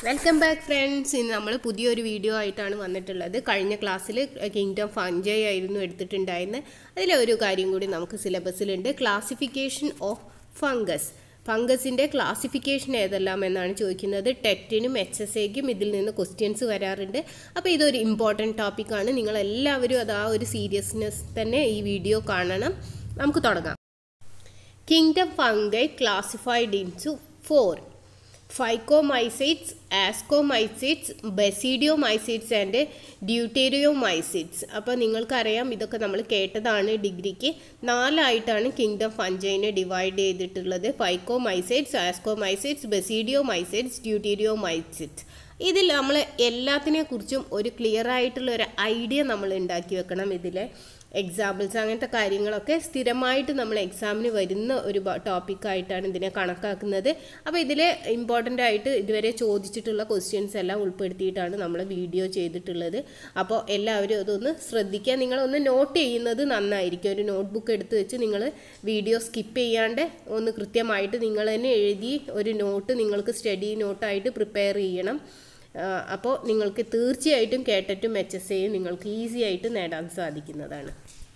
Welcome back friends ഇന്ന് നമ്മൾ പുതിയൊരു വീഡിയോ ആയിട്ടാണ് വന്നിട്ടുള്ളത് കഴിഞ്ഞ ക്ലാസ്സിൽ കിങ്ഡം ഫഞ്ചയ് ആയിരുന്നു എടുത്തിട്ടുണ്ടായിരുന്നത് അതിലെ ഒരു കാര്യം കൂടി നമുക്ക് സിലബസിലുണ്ട് ക്ലാസിഫിക്കേഷൻ ഓഫ് ഫംഗസ് ഫംഗസിൻ്റെ ക്ലാസിഫിക്കേഷൻ ഏതെല്ലാം എന്നാണ് ചോദിക്കുന്നത് ടെറ്റിനും എച്ച് എസ് എക്കും ഇതിൽ നിന്ന് ക്വസ്റ്റ്യൻസ് വരാറുണ്ട് അപ്പോൾ ഇതൊരു ഇമ്പോർട്ടൻറ്റ് ടോപ്പിക്കാണ് നിങ്ങൾ എല്ലാവരും അത് ആ ഒരു സീരിയസ്നെസ് തന്നെ ഈ വീഡിയോ കാണണം നമുക്ക് തുടങ്ങാം Kingdom fungi classified into four Phycomycetes, Ascomycetes, Basidiomycetes and Deuteriomycetes. അപ്പോൾ നിങ്ങൾക്കറിയാം ഇതൊക്കെ നമ്മൾ കേട്ടതാണ് ഡിഗ്രിക്ക് നാലായിട്ടാണ് കിങ്ഡം ഫഞ്ചൈനെ ഡിവൈഡ് ചെയ്തിട്ടുള്ളത് ഫൈക്കോമൈസൈറ്റ്സ് ആസ്കോമൈസൈറ്റ്സ് ബെസീഡിയോമൈസൈറ്റ്സ് ഡ്യൂട്ടീരിയോമൈസൈറ്റ്സ് ഇതിൽ നമ്മൾ എല്ലാത്തിനെ കുറിച്ചും ഒരു ക്ലിയർ ആയിട്ടുള്ള ഒരു ഐഡിയ നമ്മൾ ഉണ്ടാക്കി വെക്കണം ഇതിലെ എക്സാമ്പിൾസ് അങ്ങനത്തെ കാര്യങ്ങളൊക്കെ സ്ഥിരമായിട്ട് നമ്മൾ എക്സാമിന് വരുന്ന ഒരു ടോപ്പിക്കായിട്ടാണ് ഇതിനെ കണക്കാക്കുന്നത് അപ്പോൾ ഇതിൽ ഇമ്പോർട്ടൻ്റ് ആയിട്ട് ഇതുവരെ ചോദിച്ചിട്ടുള്ള ക്വസ്റ്റ്യൻസ് എല്ലാം ഉൾപ്പെടുത്തിയിട്ടാണ് നമ്മൾ വീഡിയോ ചെയ്തിട്ടുള്ളത് അപ്പോൾ എല്ലാവരും അതൊന്ന് ശ്രദ്ധിക്കുക നിങ്ങളൊന്ന് നോട്ട് ചെയ്യുന്നത് നന്നായിരിക്കും ഒരു നോട്ട്ബുക്ക് എടുത്ത് വെച്ച് നിങ്ങൾ വീഡിയോ സ്കിപ്പ് ചെയ്യാണ്ട് ഒന്ന് കൃത്യമായിട്ട് നിങ്ങൾ തന്നെ എഴുതി ഒരു നോട്ട് നിങ്ങൾക്ക് സ്റ്റഡി നോട്ടായിട്ട് പ്രിപ്പയർ ചെയ്യണം അപ്പോൾ നിങ്ങൾക്ക് തീർച്ചയായിട്ടും കേട്ടിട്ടും എച്ച് എസ് എയും നിങ്ങൾക്ക് ഈസി ആയിട്ട് നേടാൻ സാധിക്കുന്നതാണ്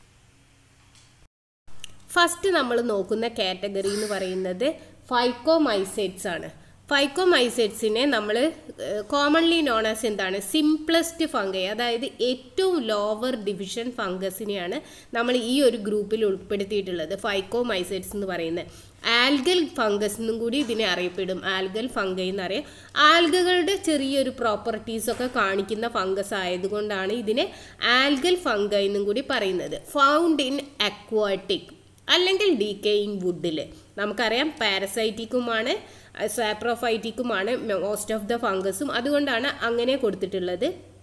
ഫസ്റ്റ് നമ്മൾ നോക്കുന്ന കാറ്റഗറി എന്ന് പറയുന്നത് ഫൈക്കോമൈസൈറ്റ്സ് ആണ് ഫൈക്കോമൈസൈറ്റ്സിനെ നമ്മൾ കോമൺലി നോൺ ആസ് എന്താണ് സിംപ്ലസ്റ്റ് ഫംഗൈ അതായത് ഏറ്റവും ലോവർ ഡിവിഷൻ ഫംഗസിനെയാണ് നമ്മൾ ഈ ഒരു ഗ്രൂപ്പിൽ ഉൾപ്പെടുത്തിയിട്ടുള്ളത് ഫൈക്കോമൈസൈറ്റ്സ് എന്ന് പറയുന്നത് ആൽഗൽ ഫംഗസ് എന്നും കൂടി ഇതിനെ അറിയപ്പെടും ആൽഗൽ ഫംഗൈ എന്നറിയാം ആൽഗകളുടെ ചെറിയൊരു പ്രോപ്പർട്ടീസ് ഒക്കെ കാണിക്കുന്ന ഫംഗസ് ആയതുകൊണ്ടാണ് ഇതിനെ ആൽഗൽ ഫംഗൈ എന്നും കൂടി പറയുന്നത് ഫൗണ്ട് ഇൻ അക്വാട്ടിക് അല്ലെങ്കിൽ ഡീക്കേയിങ് വുഡിൽ നമുക്കറിയാം പാരസൈറ്റിക്കുമാണ് സാപ്രോഫൈറ്റിക്കുമാണ് മോസ്റ്റ് ഓഫ് ദ ഫംഗസും അതുകൊണ്ടാണ് അങ്ങനെ കൊടുത്തിട്ടുള്ളത്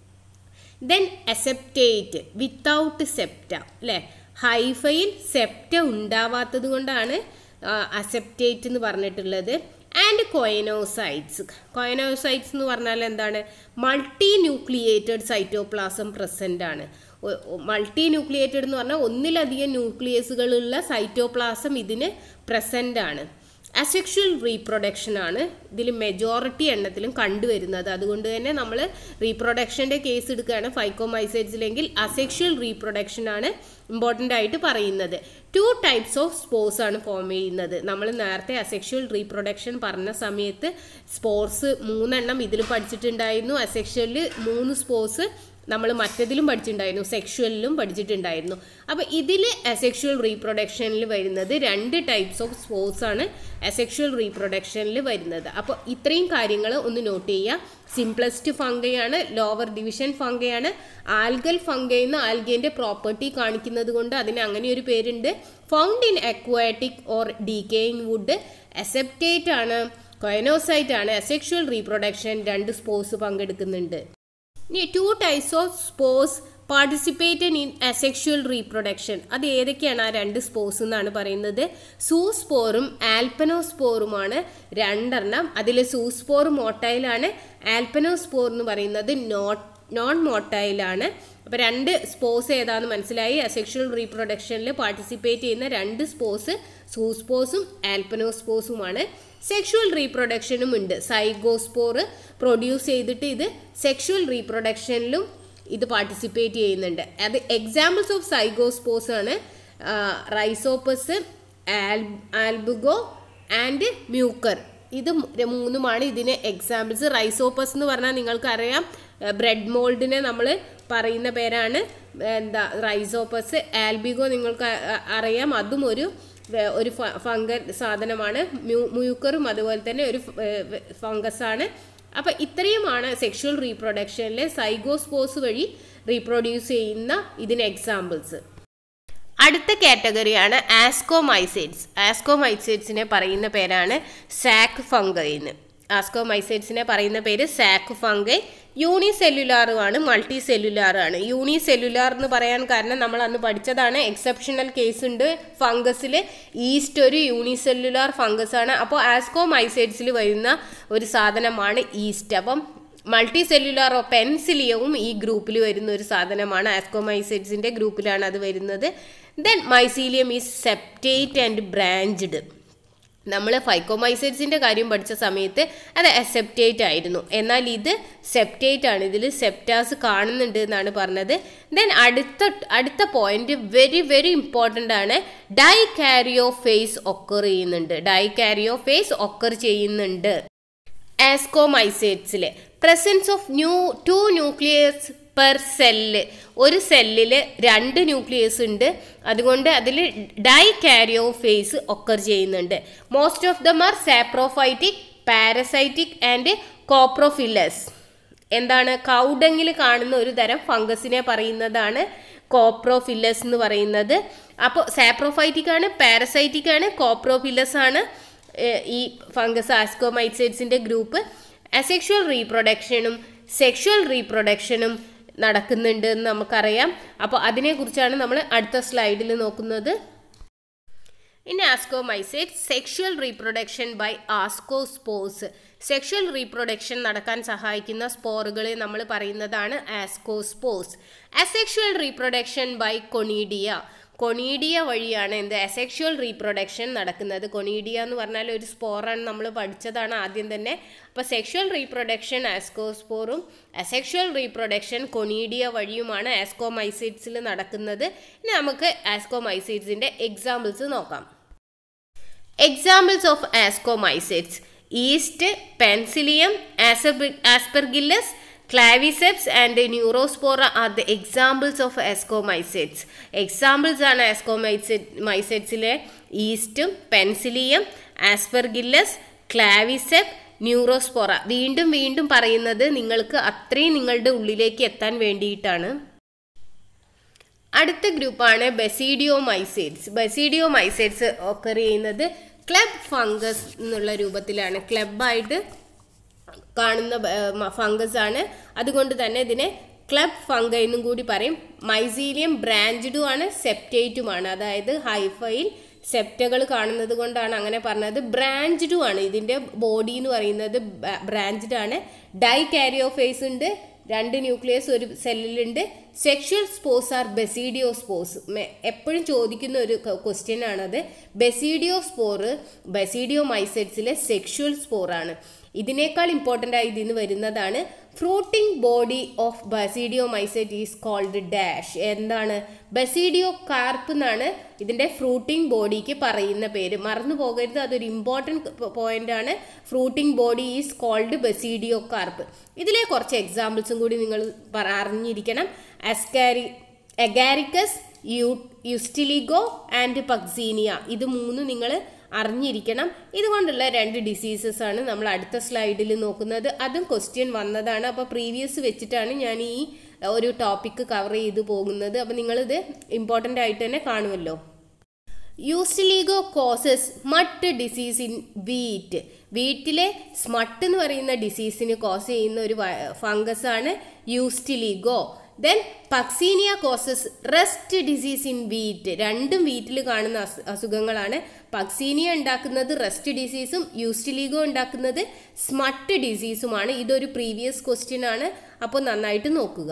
ദെൻ അസെപ്റ്റേറ്റ് വിത്തൗട്ട് സെപ്റ്റ അല്ലേ ഹൈഫയിൽ സെപ്റ്റ ഉണ്ടാവാത്തത് കൊണ്ടാണ് അസെപ്റ്റേറ്റ് എന്ന് പറഞ്ഞിട്ടുള്ളത് ആൻഡ് കൊയനോസൈറ്റ്സ് കൊയനോസൈറ്റ്സ് എന്ന് പറഞ്ഞാൽ എന്താണ് മൾട്ടി ന്യൂക്ലിയേറ്റഡ് സൈറ്റോപ്ലാസം പ്രസൻ്റ് ആണ് മൾട്ടി ന്യൂക്ലിയേറ്റഡ് എന്ന് പറഞ്ഞാൽ ഒന്നിലധികം ന്യൂക്ലിയസുകളുള്ള സൈറ്റോപ്ലാസം ഇതിന് പ്രസൻ്റ് ആണ് അസെക്ഷൽ റീപ്രൊഡക്ഷൻ ആണ് ഇതിൽ മെജോറിറ്റി എണ്ണത്തിലും കണ്ടുവരുന്നത് അതുകൊണ്ട് തന്നെ നമ്മൾ റീപ്രൊഡക്ഷൻ്റെ കേസ് എടുക്കുകയാണ് ഫൈക്കോമൈസൈഡ്സിലെങ്കിൽ അസെക്ഷൽ റീപ്രൊഡക്ഷൻ ആണ് ഇമ്പോർട്ടൻ്റ് ആയിട്ട് പറയുന്നത് ടു ടൈപ്സ് ഓഫ് സ്പോർസ് ആണ് ഫോം ചെയ്യുന്നത് നമ്മൾ നേരത്തെ അസെക്ഷൽ റീപ്രൊഡക്ഷൻ പറഞ്ഞ സമയത്ത് സ്പോർട്സ് മൂന്നെണ്ണം ഇതിൽ പഠിച്ചിട്ടുണ്ടായിരുന്നു അസെക്ഷലിൽ മൂന്ന് സ്പോർട്സ് നമ്മൾ മറ്റതിലും പഠിച്ചിട്ടുണ്ടായിരുന്നു സെക്ഷുവലിലും പഠിച്ചിട്ടുണ്ടായിരുന്നു അപ്പോൾ ഇതിൽ അസെക്ഷുവൽ റീപ്രൊഡക്ഷനിൽ വരുന്നത് രണ്ട് ടൈപ്സ് ഓഫ് സ്പോർട്സ് ആണ് അസെക്ഷുവൽ റീപ്രൊഡക്ഷനിൽ വരുന്നത് അപ്പോൾ ഇത്രയും കാര്യങ്ങൾ ഒന്ന് നോട്ട് ചെയ്യുക സിംപ്ലസ്റ്റ് ഫംഗയാണ് ലോവർ ഡിവിഷൻ ഫംഗയാണ് ആൽഗൽ ഫംഗ എന്ന് ആൽഗേൻ്റെ പ്രോപ്പർട്ടി കാണിക്കുന്നത് കൊണ്ട് അതിന് അങ്ങനെ ഒരു പേരുണ്ട് found in aquatic or decaying wood aseptate ആണ് കൊയനോസൈറ്റ് ആണ് അസെക്ഷുവൽ റീപ്രൊഡക്ഷൻ രണ്ട് സ്പോർട്സ് പങ്കെടുക്കുന്നുണ്ട് ഇനി two types of spores participated in asexual reproduction അത് ഏതൊക്കെയാണ് ആ രണ്ട് സ്പോർസ് എന്നാണ് പറയുന്നത് സൂസ്പോറും ആൽപ്പനോസ്പോറുമാണ് രണ്ടെണ്ണം അതിൽ സൂസ്പോർ മോട്ടൈലാണ് ആൽപ്പനോസ്പോർ എന്ന് പറയുന്നത് നോട്ട് നോൺ മോട്ടൈലാണ് അപ്പോൾ രണ്ട് സ്പോർസ് ഏതാണെന്ന് മനസ്സിലായി അസെക്ഷുവൽ റീപ്രൊഡക്ഷനിൽ പാർട്ടിസിപ്പേറ്റ് ചെയ്യുന്ന രണ്ട് സ്പോർസ് സൂസ്പോസും ആൽപ്പനോസ്പോസുമാണ് സെക്ഷുവൽ റീപ്രൊഡക്ഷനും ഉണ്ട് സൈഗോസ്പോർ പ്രൊഡ്യൂസ് ചെയ്തിട്ട് ഇത് സെക്ഷുവൽ റീപ്രൊഡക്ഷനിലും ഇത് പാർട്ടിസിപ്പേറ്റ് ചെയ്യുന്നുണ്ട് അത് എക്സാമ്പിൾസ് ഓഫ് സൈഗോസ്പോസ് ആണ് റൈസോപ്പസ് ആൽ ആൽബുഗോ ആൻഡ് മ്യൂക്കർ ഇത് മൂന്നുമാണ് ഇതിന് എക്സാമ്പിൾസ് റൈസോപ്പസ് എന്ന് പറഞ്ഞാൽ നിങ്ങൾക്കറിയാം ബ്രെഡ് മോൾഡിനെ നമ്മൾ പറയുന്ന പേരാണ് എന്താ റൈസോപ്പസ് ആൽബിഗോ നിങ്ങൾക്ക് അറിയാം അതും ഒരു ഒരു ഫംഗൽ സാധനമാണ് മ്യൂ മ്യൂക്കറും അതുപോലെ തന്നെ ഒരു ഫംഗസാണ് അപ്പോൾ ഇത്രയുമാണ് സെക്ഷുവൽ റീപ്രൊഡക്ഷനിലെ സൈഗോസ്പോസ് വഴി റീപ്രൊഡ്യൂസ് ചെയ്യുന്ന ഇതിന് എക്സാമ്പിൾസ് അടുത്ത കാറ്റഗറിയാണ് ആസ്കോമൈസൈഡ്സ് ആസ്കോമൈസൈഡ്സിനെ പറയുന്ന പേരാണ് സാക്ക് ഫംഗൈന്ന് ആസ്കോമൈസൈഡ്സിനെ പറയുന്ന പേര് സാക്ക് ഫംഗൈ യൂണി സെല്ലുലാറുമാണ് മൾട്ടി സെല്ലുലാറാണ് യൂണി സെല്ലുലാർ എന്ന് പറയാൻ കാരണം നമ്മൾ അന്ന് പഠിച്ചതാണ് എക്സെപ്ഷണൽ കേസ് ഉണ്ട് ഫംഗസിൽ ഈസ്റ്റ് ഒരു യൂണി സെല്ലുലാർ ഫംഗസ് ആണ് അപ്പോൾ ആസ്കോമൈസൈഡ്സിൽ വരുന്ന ഒരു സാധനമാണ് ഈസ്റ്റ് അപ്പം മൾട്ടി സെല്ലുലാറോ പെൻസിലിയവും ഈ ഗ്രൂപ്പിൽ വരുന്ന ഒരു സാധനമാണ് ആസ്കോമൈസൈഡ്സിൻ്റെ ഗ്രൂപ്പിലാണ് അത് വരുന്നത് then mycelium is septate and branched നമ്മൾ ഫൈക്കോമൈസൈഡ്സിൻ്റെ കാര്യം പഠിച്ച സമയത്ത് അത് അസെപ്റ്റേറ്റ് ആയിരുന്നു എന്നാൽ ഇത് സെപ്റ്റേറ്റ് ആണ് ഇതിൽ സെപ്റ്റാസ് കാണുന്നുണ്ട് എന്നാണ് പറഞ്ഞത് ദെൻ അടുത്ത അടുത്ത പോയിന്റ് വെരി വെരി ഇമ്പോർട്ടൻ്റ് ആണ് ഡൈ കാരിയോ ഫേസ് ഒക്കർ ചെയ്യുന്നുണ്ട് ഡൈ കാരിയോ ഫേസ് ഒക്കർ ചെയ്യുന്നുണ്ട് ആസ്കോമൈസേറ്റ്സിൽ പ്രസൻസ് ഓഫ് ന്യൂ ടു ന്യൂക്ലിയസ് പെർ സെല്ല് ഒരു സെല്ലിൽ രണ്ട് ന്യൂക്ലിയസ് ഉണ്ട് അതുകൊണ്ട് അതിൽ ഡൈ കാരിയോ ഫേസ് ഒക്കർ ചെയ്യുന്നുണ്ട് most of them are saprophytic parasitic and coprophilous എന്താണ് കൗഡങ്ങിൽ കാണുന്ന ഒരു തരം ഫംഗസിനെ പറയുന്നതാണ് കോപ്രോഫില്ലസ് എന്ന് പറയുന്നത് അപ്പോൾ സാപ്രോഫൈറ്റിക് ആണ് പാരസൈറ്റിക് ആണ് കോപ്രോഫില്ലസ് ആണ് ഏഹ്, ഈ ഫംഗസ് ആസ്കോമൈസൈഡ്സിൻ്റെ ഗ്രൂപ്പ് അസെക്ഷുവൽ റീപ്രൊഡക്ഷനും സെക്ഷുവൽ റീപ്രൊഡക്ഷനും നടക്കുന്നുണ്ട് എന്ന് നമുക്കറിയാം അപ്പോൾ അതിനെക്കുറിച്ചാണ് നമ്മൾ അടുത്ത സ്ലൈഡിൽ നോക്കുന്നത് in ascomycete sexual reproduction by ascospores സെക്ഷുവൽ റീപ്രൊഡക്ഷൻ നടക്കാൻ സഹായിക്കുന്ന സ്പോറുകളെ നമ്മൾ പറയുന്നതാണ് ascospores asexual reproduction by conidia conidia വഴിയാണ് എന്ത് അസെക്ഷുവൽ റീപ്രൊഡക്ഷൻ നടക്കുന്നത് കൊണീഡിയ എന്ന് പറഞ്ഞാൽ ഒരു സ്പോറാണ് നമ്മൾ പഠിച്ചതാണ് ആദ്യം തന്നെ അപ്പോൾ സെക്ഷുവൽ റീപ്രൊഡക്ഷൻ ആസ്കോസ്പോറും അസെക്ഷുവൽ റീപ്രൊഡക്ഷൻ കൊണീഡിയ വഴിയുമാണ് ആസ്കോമൈസൈറ്റ്സിൽ നടക്കുന്നത് ഇനി നമുക്ക് ആസ്കോമൈസൈറ്റ്സിൻ്റെ എക്സാമ്പിൾസ് നോക്കാം examples of ascomycetes yeast penicillium aspergillus claviceps and neurospora are the examples of ascomycetes examples ആണ് ആസ്കോമൈസൈറ്റ് മൈസൈറ്റ്സിലെ ഈസ്റ്റും പെൻസിലിയം ആസ്പെർഗില്ലസ് ക്ലാവിസെപ്പ് ന്യൂറോസ്പോറ വീണ്ടും വീണ്ടും പറയുന്നത് നിങ്ങൾക്ക് അത്രയും നിങ്ങളുടെ ഉള്ളിലേക്ക് എത്താൻ വേണ്ടിയിട്ടാണ് അടുത്ത ഗ്രൂപ്പാണ് basidiomycetes basidiomycetes occur ചെയ്യുന്നത് ക്ലബ് ഫംഗസ് എന്നുള്ള രൂപത്തിലാണ് ക്ലബായിട്ട് കാണുന്ന ഫംഗസ് ആണ് അതുകൊണ്ട് തന്നെ ഇതിനെ ക്ലബ് ഫംഗ എന്നും കൂടി പറയും മൈസീലിയം ബ്രാഞ്ചഡും ആണ് സെപ്റ്റേറ്റുമാണ് അതായത് ഹൈഫയിൽ സെപ്റ്റകൾ കാണുന്നത് കൊണ്ടാണ് അങ്ങനെ പറഞ്ഞത് ബ്രാഞ്ചഡും ആണ് ഇതിൻ്റെ ബോഡി എന്ന് പറയുന്നത് ബ്രാഞ്ചഡ് ആണ് ഡൈ കാരിയോഫേസ് ഉണ്ട് രണ്ട് ന്യൂക്ലിയസ് ഒരു സെല്ലിലുണ്ട് സെക്ഷുവൽ സ്പോസ് ആർ ബെസീഡിയോ സ്പോസ് എപ്പോഴും ചോദിക്കുന്ന ഒരു ക്വസ്റ്റ്യൻ ആണത് ബെസീഡിയോ സ്പോറ് ബെസീഡിയോ മൈസൈറ്റ്സിലെ സെക്ഷുവൽ സ്പോറാണ് ഇതിനേക്കാൾ ഇമ്പോർട്ടൻ്റ് ആയി ഇതിന് വരുന്നതാണ് fruiting body of basidiomycete is called dash എന്താണ് ബസീഡിയോ കാർപ്പ് എന്നാണ് ഇതിൻ്റെ ഫ്രൂട്ടിംഗ് ബോഡിക്ക് പറയുന്ന പേര് മറന്നു പോകരുത് അതൊരു ഇമ്പോർട്ടൻറ്റ് പോയിന്റ് ആണ് fruiting body is called basidiocarp ഇതിലെ കുറച്ച് എക്സാമ്പിൾസും കൂടി നിങ്ങൾ പറ- അറിഞ്ഞിരിക്കണം അസ്കാരി എഗാരിക്കസ് യു യുസ്റ്റിലിഗോ ആൻഡ് പക്സീനിയ ഇത് മൂന്ന് നിങ്ങൾ അറിഞ്ഞിരിക്കണം ഇതുകൊണ്ടുള്ള രണ്ട് ഡിസീസസ് ആണ് നമ്മൾ അടുത്ത സ്ലൈഡിൽ നോക്കുന്നത് അതും ക്വസ്റ്റ്യൻ വന്നതാണ് അപ്പോൾ പ്രീവിയസ് വെച്ചിട്ടാണ് ഞാൻ ഈ ഒരു ടോപ്പിക്ക് കവർ ചെയ്തു പോകുന്നത് അപ്പോൾ നിങ്ങളിത് ഇമ്പോർട്ടൻ്റ് ആയിട്ട് തന്നെ കാണുമല്ലോ ustilago causes smut disease in wheat വീട്ടിലെ സ്മട്ട് എന്ന് പറയുന്ന ഡിസീസിന് കോസ് ചെയ്യുന്ന ഒരു ഫംഗസ് ആണ് ustilago then puccinia causes rust disease in wheat രണ്ടും വീറ്റിൽ കാണുന്ന അസു- അസുഖങ്ങളാണ് പക്സീനിയ ഉണ്ടാക്കുന്നത് റെസ്റ്റ് ഡിസീസും യൂസ്റ്റിലീഗോ ഉണ്ടാക്കുന്നത് സ്മട്ട് ഡിസീസുമാണ് ഇതൊരു പ്രീവിയസ് ക്വസ്റ്റ്യൻ ആണ് അപ്പോൾ നന്നായിട്ട് നോക്കുക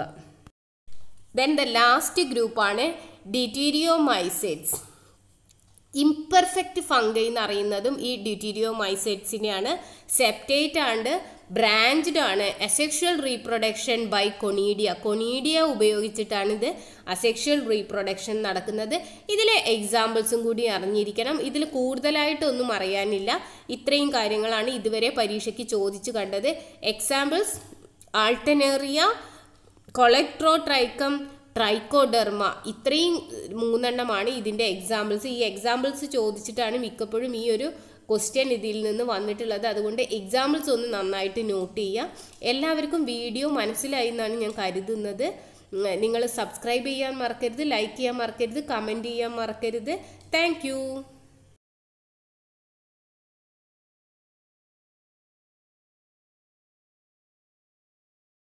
ദെൻ ദ ലാസ്റ്റ് ഗ്രൂപ്പാണ് ഡിറ്റീരിയോമൈസൈഡ്സ് ഇംപെർഫെക്റ്റ് ഫംഗൈ എന്ന് അറിയുന്നതും ഈ ഡ്യൂറ്റീരിയോമൈസൈറ്റ്സിനെയാണ് സെപ്റ്റേറ്റ് ആണ് ബ്രാഞ്ച്ഡ് ആണ് asexual reproduction by conidia conidia ഉപയോഗിച്ചിട്ടാണ് ഇത് അസെക്ഷൽ റീപ്രൊഡക്ഷൻ നടക്കുന്നത് ഇതിലെ എക്സാമ്പിൾസും കൂടി അറിഞ്ഞിരിക്കണം ഇതിൽ കൂടുതലായിട്ടൊന്നും അറിയാനില്ല ഇത്രയും കാര്യങ്ങളാണ് ഇതുവരെ പരീക്ഷയ്ക്ക് ചോദിച്ചു കണ്ടത് എക്സാമ്പിൾസ് ആൾട്ടനേറിയ കൊളക്ട്രോട്രൈക്കം ട്രൈക്കോഡെർമ ഇത്രയും മൂന്നെണ്ണമാണ് ഇതിൻ്റെ എക്സാമ്പിൾസ് ഈ എക്സാമ്പിൾസ് ചോദിച്ചിട്ടാണ് മിക്കപ്പോഴും ഈ ഒരു ക്വസ്റ്റ്യൻ ഇതിൽ നിന്ന് വന്നിട്ടുള്ളത് അതുകൊണ്ട് എക്സാമ്പിൾസ് ഒന്ന് നന്നായിട്ട് നോട്ട് ചെയ്യുക എല്ലാവർക്കും വീഡിയോ മനസ്സിലായി എന്നാണ് ഞാൻ കരുതുന്നത് നിങ്ങൾ സബ്സ്ക്രൈബ് ചെയ്യാൻ മറക്കരുത് ലൈക്ക് ചെയ്യാൻ മറക്കരുത് കമൻറ്റ് ചെയ്യാൻ മറക്കരുത് താങ്ക്